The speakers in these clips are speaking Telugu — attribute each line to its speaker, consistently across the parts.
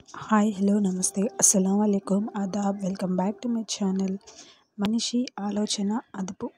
Speaker 1: హాయ్ హలో నమస్తే అస్సలం వాలేకుమ్ ఆదాబ్ welcome back to my channel మనిషి ఆలోచన అదుపు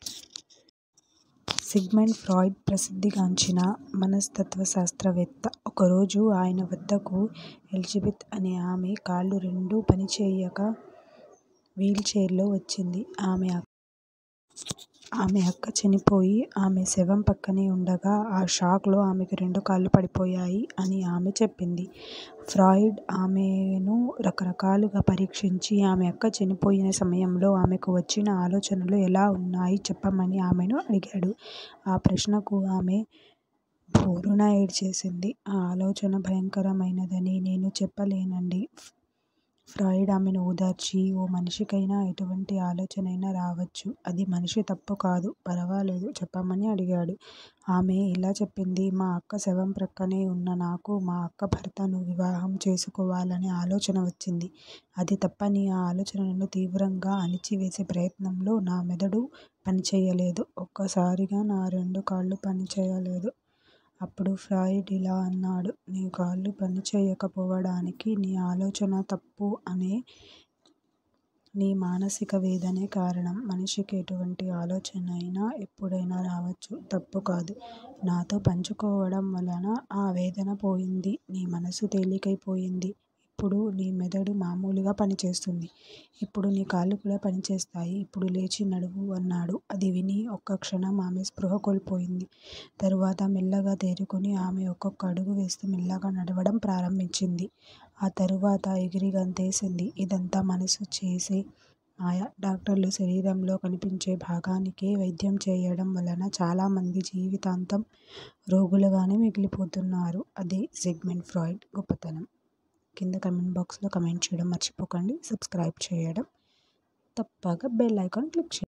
Speaker 1: సిగ్మండ్ ఫ్రాయిడ్ ప్రసిద్ధిగాంచిన మనస్తత్వ శాస్త్రవేత్త ఒకరోజు ఆయన వద్దకు ఎలిజబెత్ అనే ఆమె కాళ్ళు రెండూ పనిచేయక వీల్ చైర్లో వచ్చింది ఆమె ఆమె అక్క చనిపోయి ఆమె శవం పక్కనే ఉండగా ఆ షాక్ లో ఆమెకు రెండు కాళ్ళు పడిపోయాయి అని ఆమె చెప్పింది. ఫ్రాయిడ్ ఆమెను రకరకాలుగా పరీక్షించి ఆమె అక్క చనిపోయిన సమయంలో ఆమెకు వచ్చిన ఆలోచనలు ఎలా ఉన్నాయి చెప్పమని ఆమెను అడిగాడు. ఆ ప్రశ్నకు ఆమె భోరున ఏడ్చేసింది. ఆ ఆలోచన భయంకరమైనదని నేను చెప్పలేనండీ ఫ్రాయిడ్ ఆమెను ఓదార్చి ఓ మనిషికైనా ఎటువంటి ఆలోచనైనా రావచ్చు. అది మనిషి తప్పు కాదు. ఫరవాలేదు చెప్పమని అడిగాడు. ఆమె ఇలా చెప్పింది మా అక్క శవం ప్రక్కనే ఉన్న నాకు మా అక్క భర్తను వివాహం చేసుకోవాలనే ఆలోచన వచ్చింది. అది తప్పని ఆ ఆలోచన నన్ను తీవ్రంగా అణిచివేసే ప్రయత్నంలో నా మెదడు పనిచెయ్యలేదు. ఒక్కసారిగా నా రెండు కాళ్ళూ పనిచెయ్యలేదు. అప్పుడు ఫ్రాయిడ్ ఇలా అన్నాడు నీ కాళ్ళు పనిచెయ్యకపోవడానికి నీ ఆలోచన తప్పు అనే నీ మానసిక వేదనే కారణం. మనిషికి ఎటువంటి ఆలోచనైనా ఎప్పుడైనా రావచ్చు. తప్పు కాదు. నాతో పంచుకోవడం వలన ఆ వేదన పోయింది. నీ మనసు తేలికైపోయింది. ఇప్పుడు నీ మెదడు మామూలుగా పనిచేస్తుంది. ఇప్పుడు నీ కాళ్ళు కూడా పనిచేస్తాయి. ఇప్పుడు లేచి నడువు అన్నాడు. అది విని ఒక్కక్షణం ఆమె స్పృహ కోల్పోయింది. తరువాత మెల్లగా తేరుకుని ఆమె ఒక్కొక్క అడుగు వేస్తూ మెల్లగా నడవడం ప్రారంభించింది. ఆ తరువాత ఎగిరి గంతేసింది. ఇదంతా మనసు చేసే మాయ. డాక్టర్లు శరీరంలో కనిపించే భాగానికే వైద్యం చేయడం వలన చాలామంది జీవితాంతం రోగులుగానే మిగిలిపోతున్నారు. అదే సిగ్మండ్ ఫ్రాయిడ్ గొప్పతనం. కింద కామెంట్ బాక్స్ లో కామెంట్ చేయడం మర్చిపోకండి. సబ్స్క్రైబ్ చేయడం తప్పక బెల్ ఐకాన్ క్లిక్ చేయండి.